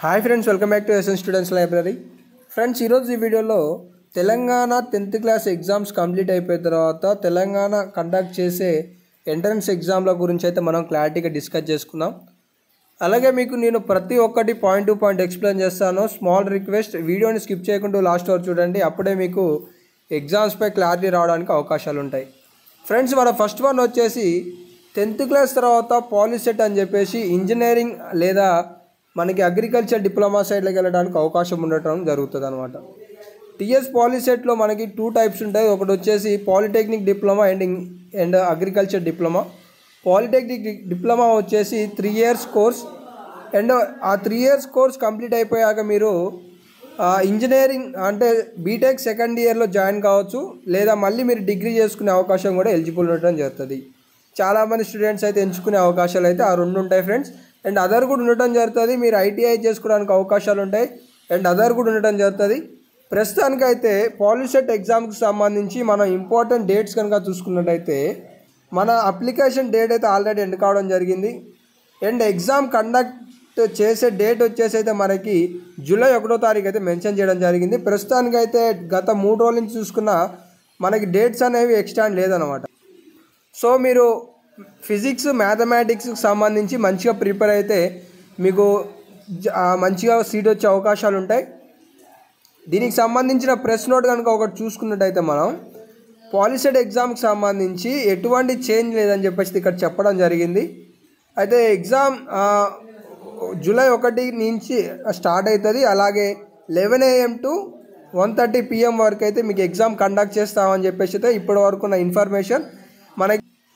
hi friends welcome back to SN students library friends ఈరోజు ఈ వీడియోలో Telangana tenth class exams complete అయిపోయిన తర్వాత తెలంగాణ కండక్ట్ చేసే ఎంట్రన్స్ ఎగ్జామ్ల గురించి అయితే మనం క్లారిటీగా డిస్కస్ చేసుకుందాం అలాగే మీకు నేను ప్రతి ఒక్కటి పాయింట్ టు పాయింట్ ఎక్స్ప్లెయిన్ చేస్తాను స్మాల్ రిక్వెస్ట్ వీడియోని స్కిప్ చేయకుండా లాస్ట్ వరకు చూడండి అప్పుడే మీకు ఎగ్జామ్స్పై క్లారిటీ రావడానికి అవకాశాలు ఉంటాయి ఫ్రెండ్స్ మన ఫస్ట్ వన్ వచ్చేసి టెన్త్ క్లాస్ తర్వాత పాలిసెట్ అని చెప్పేసి ఇంజనీరింగ్ లేదా మనకి అగ్రికల్చర్ డిప్లొమా సైడ్లోకి వెళ్ళడానికి అవకాశం ఉండటం జరుగుతుంది అనమాట టిఎస్ పాలిసెట్లో మనకి టూ టైప్స్ ఉంటాయి ఒకటి వచ్చేసి polytechnic diploma and and agriculture diploma polytechnic di- diploma వచ్చేసి త్రీ ఇయర్స్ కోర్స్ అండ్ ఆ త్రీ ఇయర్స్ కోర్స్ కంప్లీట్ అయిపోయాక మీరు ఆ, ఇంజనీరింగ్ అంటే బీటెక్ సెకండ్ ఇయర్లో జాయిన్ కావచ్చు లేదా మళ్ళీ మీరు డిగ్రీ చేసుకునే అవకాశం కూడా ఎలిజిబుల్ ఉండటం జరుగుతుంది చాలామంది స్టూడెంట్స్ అయితే ఎంచుకునే అవకాశాలు అయితే ఆ రెండు ఉంటాయి ఫ్రెండ్స్ అండ్ అదర్ కూడా ఉండటం జరుగుతుంది మీరు ఐటీఐ చేసుకోవడానికి అవకాశాలు ఉంటాయి అండ్ అదర్ కూడా ఉండటం జరుగుతుంది ప్రస్తుతానికైతే పాలిసెట్ ఎగ్జామ్కి సంబంధించి మనం ఇంపార్టెంట్ డేట్స్ కనుక చూసుకున్నట్టయితే మన అప్లికేషన్ డేట్ అయితే ఆల్రెడీ ఎండ్ కావడం జరిగింది అండ్ ఎగ్జామ్ కండక్ట్ చేసే డేట్ వచ్చేసి అయితే మనకి జూలై ఒకటో తారీఖు అయితే మెన్షన్ చేయడం జరిగింది ప్రస్తుతానికైతే గత మూడు రోజుల నుంచి చూసుకున్న మనకి డేట్స్ అనేవి ఎక్స్టాండ్ లేదనమాట సో మీరు ఫిజిక్స్ మ్యాథమెటిక్స్కి సంబంధించి మంచిగా ప్రిపేర్ అయితే మీకు జ- ఆ, మంచిగా సీట్ వచ్చే అవకాశాలు ఉంటాయి దీనికి సంబంధించిన ప్రెస్ నోట్ కనుక ఒకటి చూసుకున్నట్టయితే మనం పాలిసెట్ ఎగ్జామ్కి సంబంధించి ఎటువంటి చేంజ్ లేదని చెప్పేసి ఇక్కడ చెప్పడం జరిగింది అయితే ఎగ్జామ్ ఆ, జూలై ఒకటి నుంచి స్టార్ట్ అవుతుంది అలాగే eleven AM to one thirty PM వరకు అయితే మీకు ఎగ్జామ్ కండక్ట్ చేస్తామని చెప్పేసి అయితే ఇప్పటి వరకు ఉన్న ఇన్ఫర్మేషన్ మనకి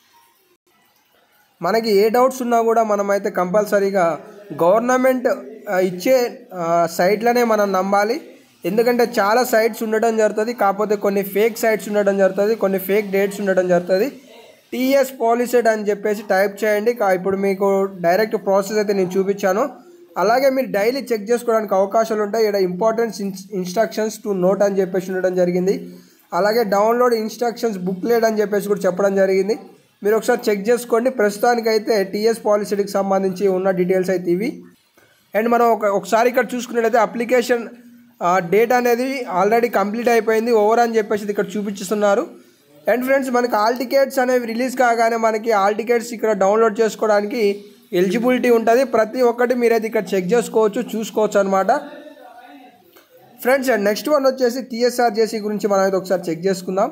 మనకి ఏ డౌట్స్ ఉన్నా కూడా మనమైతే కంపల్సరీగా గవర్నమెంట్ ఆ, ఇచ్చే ఆ, సైట్లనే మనం నమ్మాలి ఎందుకంటే చాలా సైట్స్ ఉండడం జరుగుతుంది కాకపోతే కొన్ని ఫేక్ సైట్స్ ఉండడం జరుగుతుంది కొన్ని ఫేక్ డేట్స్ ఉండడం జరుగుతుంది టీఎస్ పాలిసెట్ అని చెప్పేసి టైప్ చేయండి కా- ఇప్పుడు మీకు డైరెక్ట్ ప్రాసెస్ అయితే నేను చూపించాను అలాగే మీరు డైలీ చెక్ చేసుకోవడానికి అవకాశాలు ఉంటాయి ఇక్కడ ఇంపార్టెంట్ ఇన్స్ట్రక్షన్స్ టు నోట్ అని చెప్పేసి ఉండడం జరిగింది అలాగే డౌన్లోడ్ ఇన్స్ట్రక్షన్స్ బుక్లెట్ అని చెప్పేసి కూడా చెప్పడం జరిగింది మీరు ఒకసారి చెక్ చేసుకోండి ప్రస్తుతానికైతే టీఎస్ పాలిసీకి సంబంధించి ఉన్న డీటెయిల్స్ అయితే ఇవి అండ్ మనం ఒక ఒకసారి ఇక్కడ చూసుకున్నట్లయితే అప్లికేషన్ డేట్ అనేది ఆల్రెడీ కంప్లీట్ అయిపోయింది ఓవర్ అని చెప్పేసి ఇక్కడ చూపించుతున్నారు అండ్ ఫ్రెండ్స్ మనకి ఆల్ టికెట్స్ అనేవి రిలీజ్ కాగానే మనకి ఆల్ టికెట్స్ ఇక్కడ డౌన్లోడ్ చేసుకోవడానికి ఎలిజిబిలిటీ ఉంటుంది ప్రతి ఒక్కటి మీరైతే ఇక్కడ చెక్ చేసుకోవచ్చు చూసుకోవచ్చు అనమాట ఫ్రెండ్స్ అండ్ నెక్స్ట్ వన్ వచ్చేసి టీఎస్ఆర్జేసీ గురించి మనం అయితే ఒకసారి చెక్ చేసుకుందాం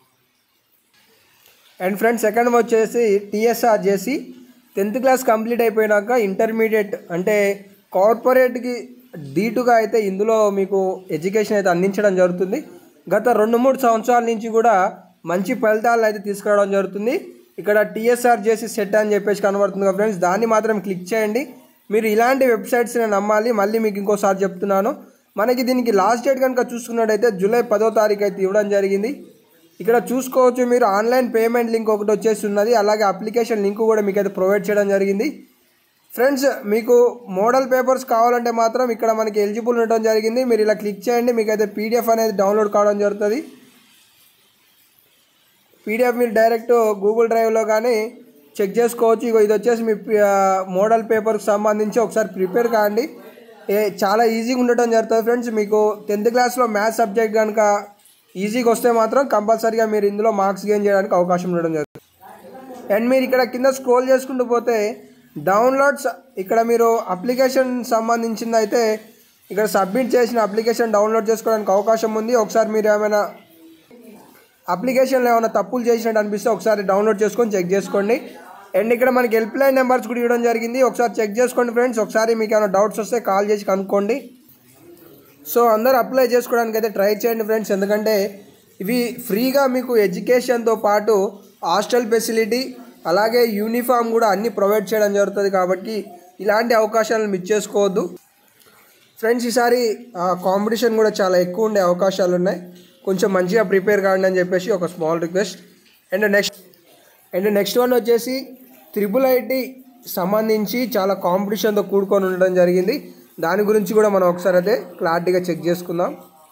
అండ్ ఫ్రెండ్స్ సెకండ్ వచ్చేసి టీఎస్ఆర్ చేసి టెన్త్ క్లాస్ కంప్లీట్ అయిపోయినాక ఇంటర్మీడియట్ అంటే కార్పొరేట్కి ధీటుగా అయితే ఇందులో మీకు ఎడ్యుకేషన్ అయితే అందించడం జరుగుతుంది గత రెండు మూడు సంవత్సరాల నుంచి కూడా మంచి ఫలితాలను అయితే తీసుకురావడం జరుగుతుంది ఇక్కడ టీఎస్ఆర్ చేసి సెట్ అని చెప్పేసి కనబడుతుంది కదా ఫ్రెండ్స్ దాన్ని మాత్రం క్లిక్ చేయండి మీరు ఇలాంటి వెబ్సైట్స్ని నమ్మాలి మళ్ళీ మీకు ఇంకోసారి చెప్తున్నాను మనకి దీనికి లాస్ట్ డేట్ కనుక చూసుకున్నట్టయితే జూలై పదో తారీఖు అయితే ఇవ్వడం జరిగింది ఇక్కడ చూసుకోవచ్చు మీరు ఆన్లైన్ పేమెంట్ లింక్ ఒకటి వచ్చేసి ఉన్నది అలాగే అప్లికేషన్ లింక్ కూడా మీకు అయితే ప్రొవైడ్ చేయడం జరిగింది ఫ్రెండ్స్ మీకు మోడల్ పేపర్స్ కావాలంటే మాత్రం ఇక్కడ మనకి ఎలిజిబుల్ ఉండడం జరిగింది మీరు ఇలా క్లిక్ చేయండి మీకు అయితే పీడిఎఫ్ అనేది డౌన్లోడ్ కావడం జరుగుతుంది పీడిఎఫ్ మీరు డైరెక్ట్ గూగుల్ డ్రైవ్లో కానీ చెక్ చేసుకోవచ్చు ఇగో ఇది వచ్చేసి మీ ఆ, మోడల్ పేపర్కి సంబంధించి ఒకసారి ప్రిపేర్ కాండి ఏ చాలా ఈజీగా ఉండటం జరుగుతుంది ఫ్రెండ్స్ మీకు టెన్త్ క్లాస్లో మ్యాథ్స్ సబ్జెక్ట్ కనుక ఈజీగా వస్తే మాత్రం కంపల్సరీగా మీరు ఇందులో మార్క్స్ గెయిన్ చేయడానికి అవకాశం ఉండడం జరుగుతుంది అండ్ మీరు ఇక్కడ కింద స్క్రోల్ చేసుకుంటూ పోతే డౌన్లోడ్స్ ఇక్కడ మీరు అప్లికేషన్ సంబంధించింది అయితే ఇక్కడ సబ్మిట్ చేసిన అప్లికేషన్ డౌన్లోడ్ చేసుకోవడానికి అవకాశం ఉంది ఒకసారి మీరు ఏమైనా అప్లికేషన్లో ఏమైనా తప్పులు చేసినట్టు అనిపిస్తే ఒకసారి డౌన్లోడ్ చేసుకొని చెక్ చేసుకోండి అండ్ ఇక్కడ మనకి హెల్ప్ లైన్ నెంబర్స్ కూడా ఇవ్వడం జరిగింది ఒకసారి చెక్ చేసుకోండి ఫ్రెండ్స్ ఒకసారి మీకు ఏమైనా డౌట్స్ వస్తే కాల్ చేసి కనుక్కోండి సో అందరూ అప్లై చేసుకోవడానికి అయితే ట్రై చేయండి ఫ్రెండ్స్ ఎందుకంటే ఇవి ఫ్రీగా మీకు ఎడ్యుకేషన్తో పాటు హాస్టల్ ఫెసిలిటీ అలాగే యూనిఫామ్ కూడా అన్నీ ప్రొవైడ్ చేయడం జరుగుతుంది కాబట్టి ఇలాంటి అవకాశాలను మిస్ చేసుకోవద్దు ఫ్రెండ్స్ ఈసారి కాంపిటీషన్ కూడా చాలా ఎక్కువ ఉండే అవకాశాలు ఉన్నాయి కొంచెం మంచిగా ప్రిపేర్ కాండి అని చెప్పేసి ఒక small request and next and next one వచ్చేసి త్రిబుల్ ఐటీ సంబంధించి చాలా కాంపిటీషన్తో కూడుకొని ఉండడం జరిగింది దాని గురించి కూడా మనం ఒకసారి అయితే క్లారిటీగా చెక్ చేసుకుందాం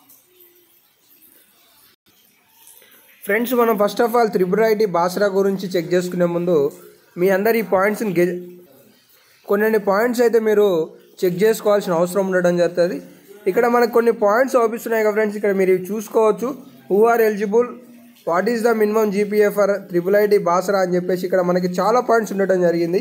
ఫ్రెండ్స్ మనం first of all triple IT Basara గురించి చెక్ చేసుకునే ముందు మీ అందరి ఈ పాయింట్స్ని గె కొన్ని పాయింట్స్ అయితే మీరు చెక్ చేసుకోవాల్సిన అవసరం ఉండడం జరుగుతుంది ఇక్కడ మనకు కొన్ని పాయింట్స్ అవుపిస్తున్నాయి కదా ఫ్రెండ్స్ ఇక్కడ మీరు ఇవి చూసుకోవచ్చు who are eligible what is the minimum GPA for triple IT Basara అని చెప్పేసి ఇక్కడ మనకి చాలా పాయింట్స్ ఉండటం జరిగింది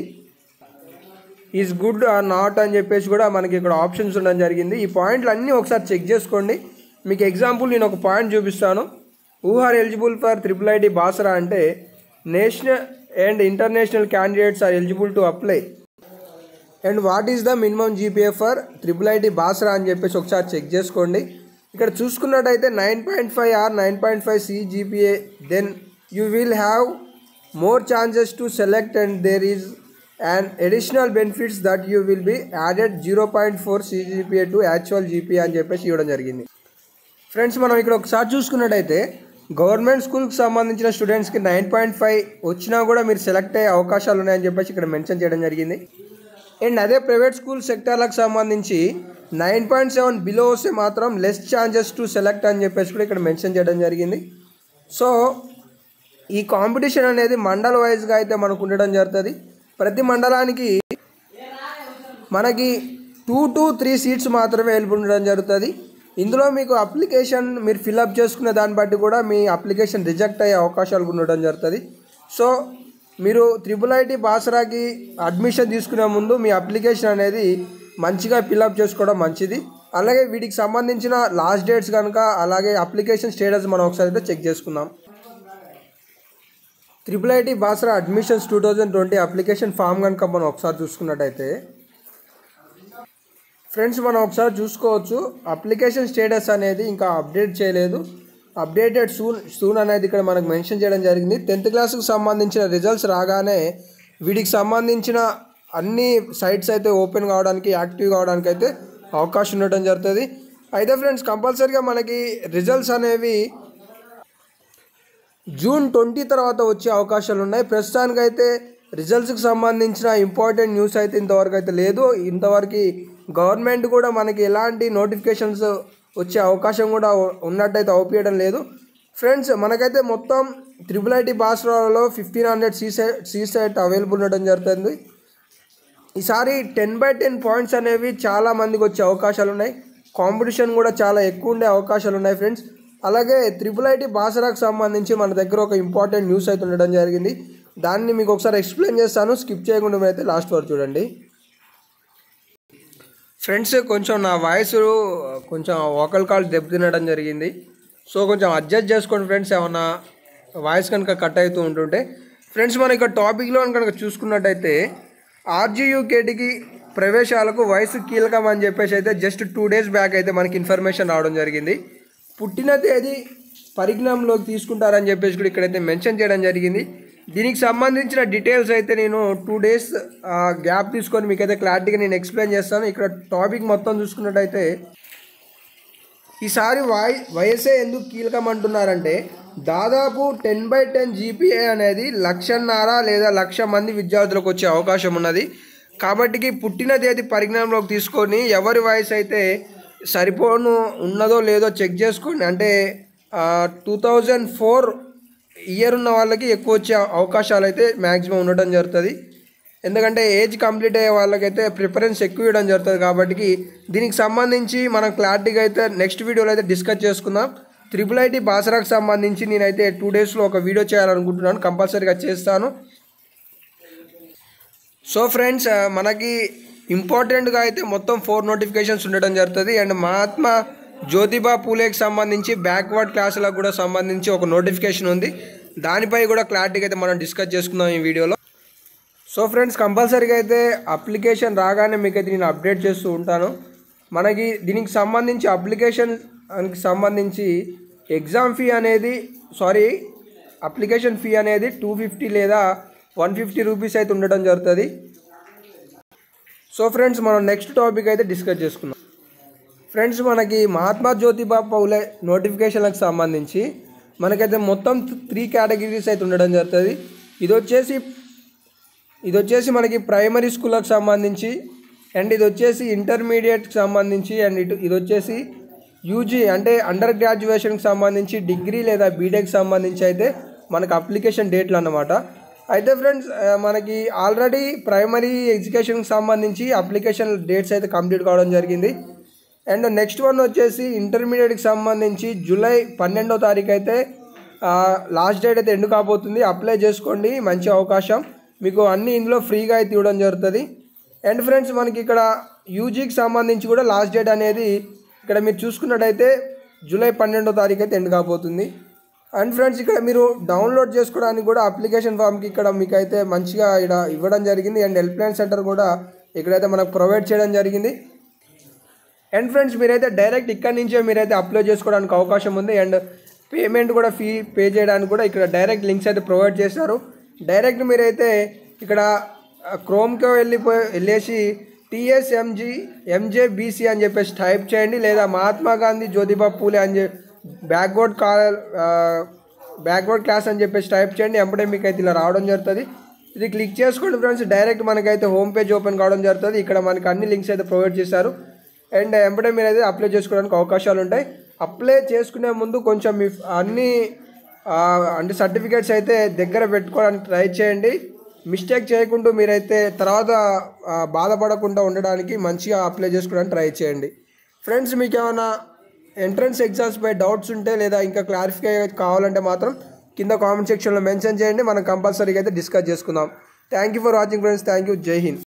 ఈజ్ గుడ్ ఆర్ నాట్ అని చెప్పేసి కూడా మనకి ఇక్కడ ఆప్షన్స్ ఉండడం జరిగింది ఈ పాయింట్లు అన్నీ ఒకసారి చెక్ చేసుకోండి మీకు ఎగ్జాంపుల్ నేను ఒక పాయింట్ చూపిస్తాను who are eligible for triple IT Basara అంటే national and international candidates are eligible to apply and what is the minimum GPA for triple IT Basara అని చెప్పేసి ఒకసారి చెక్ చేసుకోండి ఇక్కడ చూసుకున్నట్టయితే nine point five or nine point five C GPA then you will have more chances to select and there is and additional benefits that you will be added zero point four CGPA to actual GPA అని చెప్పేసి ఇవ్వడం జరిగింది friends మనం ఇక్కడ ఒకసారి చూసుకున్నట్టయితే government స్కూల్కి సంబంధించిన స్టూడెంట్స్కి నైన్ పాయింట్ ఫైవ్ వచ్చినా కూడా మీరు సెలెక్ట్ అయ్యే అవకాశాలు ఉన్నాయని చెప్పేసి ఇక్కడ మెన్షన్ చేయడం జరిగింది అండ్ అదే ప్రైవేట్ స్కూల్ సెక్టార్లకు సంబంధించి నైన్ పాయింట్ సెవెన్ బిలో వస్తే మాత్రం లెస్ ఛాన్సెస్ టు సెలెక్ట్ అని చెప్పేసి కూడా ఇక్కడ మెన్షన్ చేయడం జరిగింది సో ఈ కాంపిటీషన్ అనేది మండల్ వైజ్గా అయితే మనకు ఉండడం జరుగుతుంది ప్రతి మండలానికి మనకి టూ టు త్రీ సీట్స్ మాత్రమే అవైలబుల్ ఉండడం జరుగుతుంది ఇందులో మీకు అప్లికేషన్ మీరు ఫిల్అప్ చేసుకునే దాన్ని బట్టి కూడా మీ అప్లికేషన్ రిజెక్ట్ అయ్యే అవకాశాలు కూడా ఉండడం జరుగుతుంది సో మీరు త్రిపుల్ ఐటీ బాసరాకి అడ్మిషన్ తీసుకునే ముందు మీ అప్లికేషన్ అనేది మంచిగా ఫిల్అప్ చేసుకోవడం మంచిది అలాగే వీటికి సంబంధించిన లాస్ట్ డేట్స్ కనుక అలాగే అప్లికేషన్ స్టేటస్ మనం ఒకసారి అయితే చెక్ చేసుకుందాం triple IT Basara admissions two thousand twenty application form కనుక మనం ఒకసారి చూసుకున్నట్టయితే ఫ్రెండ్స్ మనం ఒకసారి చూసుకోవచ్చు అప్లికేషన్ స్టేటస్ అనేది ఇంకా అప్డేట్ చేయలేదు అప్డేటెడ్ సూన్ సూన్ అనేది ఇక్కడ మనకు మెన్షన్ చేయడం జరిగింది టెన్త్ క్లాస్కి సంబంధించిన రిజల్ట్స్ రాగానే వీటికి సంబంధించిన అన్ని సైట్స్ అయితే ఓపెన్ కావడానికి యాక్టివ్ కావడానికి అయితే అవకాశం ఉండటం జరుగుతుంది అయితే ఫ్రెండ్స్ కంపల్సరీగా మనకి రిజల్ట్స్ అనేవి జూన్ ట్వంటీ తర్వాత వచ్చే అవకాశాలు ఉన్నాయి ప్రస్తుతానికైతే రిజల్ట్స్కి సంబంధించిన ఇంపార్టెంట్ న్యూస్ అయితే ఇంతవరకు అయితే లేదు ఇంతవరకు గవర్నమెంట్ కూడా మనకి ఎలాంటి నోటిఫికేషన్స్ వచ్చే అవకాశం కూడా ఉన్నట్టయితే అవుపియడం లేదు ఫ్రెండ్స్ మనకైతే మొత్తం త్రిబుల్ ఐటీ బాస్రాలో fifteen hundred seats seats available ఉండడం జరుగుతుంది ఈసారి టెన్ బై టెన్ పాయింట్స్ అనేవి చాలా మందికి వచ్చే అవకాశాలు ఉన్నాయి కాంపిటీషన్ కూడా చాలా ఎక్కువ ఉండే అవకాశాలు ఉన్నాయి ఫ్రెండ్స్ అలాగే త్రిపుల్ ఐటీ బాసరాకు సంబంధించి మన దగ్గర ఒక ఇంపార్టెంట్ న్యూస్ అయితే ఉండడం జరిగింది దాన్ని మీకు ఒకసారి ఎక్స్ప్లెయిన్ చేస్తాను స్కిప్ చేయకుండా అయితే లాస్ట్ వరకు చూడండి ఫ్రెండ్స్ కొంచెం నా వాయిస్ కొంచెం వోకల్ కాల్ దెబ్బతినడం జరిగింది సో కొంచెం అడ్జస్ట్ చేసుకోండి ఫ్రెండ్స్ ఏమన్నా వాయిస్ కనుక కట్ అవుతూ ఉంటుంటే ఫ్రెండ్స్ మనం ఇక్కడ టాపిక్లో కనుక చూసుకున్నట్టయితే ఆర్జీయూకేటీకి ప్రవేశాలకు వయసు కీలకం అని చెప్పేసి అయితే జస్ట్ టూ డేస్ బ్యాక్ అయితే మనకి ఇన్ఫర్మేషన్ రావడం జరిగింది పుట్టిన తేదీ పరిజ్ఞానంలోకి తీసుకుంటారని చెప్పేసి కూడా ఇక్కడైతే మెన్షన్ చేయడం జరిగింది దీనికి సంబంధించిన డీటెయిల్స్ అయితే నేను టూ డేస్ గ్యాప్ తీసుకొని మీకైతే క్లారిటీగా నేను ఎక్స్ప్లెయిన్ చేస్తాను ఇక్కడ టాపిక్ మొత్తం చూసుకున్నట్టయితే ఈసారి వాయి వయసే ఎందుకు కీలకం అంటున్నారంటే దాదాపు టెన్ బై టెన్ జీపీఏ అనేది లక్షన్నర లేదా లక్ష మంది విద్యార్థులకు వచ్చే అవకాశం ఉన్నది కాబట్టికి పుట్టిన తేదీ పరిజ్ఞానంలోకి తీసుకొని ఎవరి వయసు అయితే సరిపోను ఉన్నదో లేదో చెక్ చేసుకోండి అంటే టూ థౌజండ్ ఫోర్ ఇయర్ ఉన్న వాళ్ళకి ఎక్కువ వచ్చే అవకాశాలు అయితే మ్యాక్సిమం ఉండటం జరుగుతుంది ఎందుకంటే ఏజ్ కంప్లీట్ అయ్యే వాళ్ళకైతే ప్రిఫరెన్స్ ఎక్కువ ఇవ్వడం జరుగుతుంది కాబట్టి దీనికి సంబంధించి మనం క్లారిటీగా అయితే నెక్స్ట్ వీడియోలో అయితే డిస్కస్ చేసుకుందాం త్రిపుల్ ఐటీ బాసరాకు సంబంధించి నేనైతే టూ డేస్లో ఒక వీడియో చేయాలనుకుంటున్నాను కంపల్సరీగా చేస్తాను సో ఫ్రెండ్స్ మనకి ఇంపార్టెంట్గా అయితే మొత్తం ఫోర్ నోటిఫికేషన్స్ ఉండడం జరుగుతుంది అండ్ మహాత్మా జ్యోతిబా పూలేకి సంబంధించి బ్యాక్వర్డ్ క్లాసులకు కూడా సంబంధించి ఒక నోటిఫికేషన్ ఉంది దానిపై కూడా క్లారిటీగా అయితే మనం డిస్కస్ చేసుకుందాం ఈ వీడియోలో సో ఫ్రెండ్స్ కంపల్సరీగా అయితే అప్లికేషన్ రాగానే మీకైతే నేను అప్డేట్ చేస్తూ ఉంటాను మనకి దీనికి సంబంధించి అప్లికేషన్కి సంబంధించి ఎగ్జామ్ ఫీ అనేది సారీ అప్లికేషన్ ఫీ అనేది టూ ఫిఫ్టీ లేదా వన్ ఫిఫ్టీ రూపీస్ అయితే ఉండడం జరుగుతుంది సో ఫ్రెండ్స్ మనం నెక్స్ట్ టాపిక్ అయితే డిస్కస్ చేసుకుందాం ఫ్రెండ్స్ మనకి మహాత్మా జ్యోతిబా పౌలే నోటిఫికేషన్లకు సంబంధించి మనకైతే మొత్తం త్రీ కేటగిరీస్ అయితే ఉండడం జరుగుతుంది ఇది వచ్చేసి ఇది వచ్చేసి మనకి ప్రైమరీ స్కూళ్ళకి సంబంధించి అండ్ ఇది వచ్చేసి ఇంటర్మీడియట్కి సంబంధించి అండ్ ఇటు ఇది వచ్చేసి యూజీ అంటే అండర్ గ్రాడ్యుయేషన్కి సంబంధించి డిగ్రీ లేదా బీటెక్ సంబంధించి అయితే మనకు అప్లికేషన్ డేట్లు అన్నమాట అయితే ఫ్రెండ్స్ ఆ, మనకి ఆల్రెడీ ప్రైమరీ ఎడ్యుకేషన్కి సంబంధించి అప్లికేషన్ డేట్స్ అయితే కంప్లీట్ కావడం జరిగింది అండ్ నెక్స్ట్ వన్ వచ్చేసి ఇంటర్మీడియట్కి సంబంధించి జూలై పన్నెండో తారీఖు అయితే లాస్ట్ డేట్ అయితే ఎండు కాబోతుంది అప్లై చేసుకోండి మంచి అవకాశం మీకు అన్ని ఇందులో ఫ్రీగా అయితే ఇవ్వడం జరుగుతుంది అండ్ ఫ్రెండ్స్ మనకి ఇక్కడ యూజీకి సంబంధించి కూడా లాస్ట్ డేట్ అనేది ఇక్కడ మీరు చూసుకున్నట్టయితే జూలై పన్నెండో తారీఖు అయితే ఎండ్ కాబోతుంది అండ్ ఫ్రెండ్స్ ఇక్కడ మీరు డౌన్లోడ్ చేసుకోవడానికి కూడా అప్లికేషన్ ఫామ్కి ఇక్కడ మీకు అయితే మంచిగా ఇక్కడ ఇవ్వడం జరిగింది అండ్ హెల్ప్ లైన్ సెంటర్ కూడా ఇక్కడైతే మనకు ప్రొవైడ్ చేయడం జరిగింది అండ్ ఫ్రెండ్స్ మీరైతే డైరెక్ట్ ఇక్కడ నుంచే మీరైతే అప్లై చేసుకోవడానికి అవకాశం ఉంది అండ్ పేమెంట్ కూడా ఫీ పే చేయడానికి కూడా ఇక్కడ డైరెక్ట్ లింక్స్ అయితే ప్రొవైడ్ చేస్తారు డైరెక్ట్ మీరైతే ఇక్కడ క్రోమ్కి వెళ్ళిపోయి వెళ్ళేసి టీఎస్ఎంజీ ఎంజేబీసీ అని చెప్పేసి టైప్ చేయండి లేదా మహాత్మా గాంధీ జ్యోతిబా పూలే అని చెప్పి బ్యాక్వర్డ్ కా బ్యాక్వర్డ్ క్లాస్ అని చెప్పేసి టైప్ చేయండి ఎంపడే మీకు అయితే ఇలా రావడం జరుగుతుంది ఇది క్లిక్ చేసుకోండి ఫ్రెండ్స్ డైరెక్ట్ మనకైతే హోమ్ పేజ్ ఓపెన్ కావడం జరుగుతుంది ఇక్కడ మనకి అన్ని లింక్స్ అయితే ప్రొవైడ్ చేశారు అండ్ ఎంపడే మీరు అయితే అప్లై చేసుకోవడానికి అవకాశాలు ఉంటాయి అప్లై చేసుకునే ముందు కొంచెం మీ అన్ని ఆ, అంటే సర్టిఫికేట్స్ అయితే దగ్గర పెట్టుకోవడానికి ట్రై చేయండి మిస్టేక్ చేయకుండా మీరైతే తర్వాత ఆ, బాధపడకుండా ఉండడానికి మంచిగా అప్లై చేసుకోవడానికి ట్రై చేయండి ఫ్రెండ్స్ మీకు ఏమైనా ఎంట్రన్స్ ఎగ్జామ్స్పై డౌట్స్ ఉంటే లేదా ఇంకా క్లారిఫై కావాలంటే మాత్రం కింద కామెంట్ సెక్షన్లో మెన్షన్ చేయండి మనం కంపల్సరీగా అయితే డిస్కస్ చేసుకుందాం thank you for watching friends thank you Jai Hind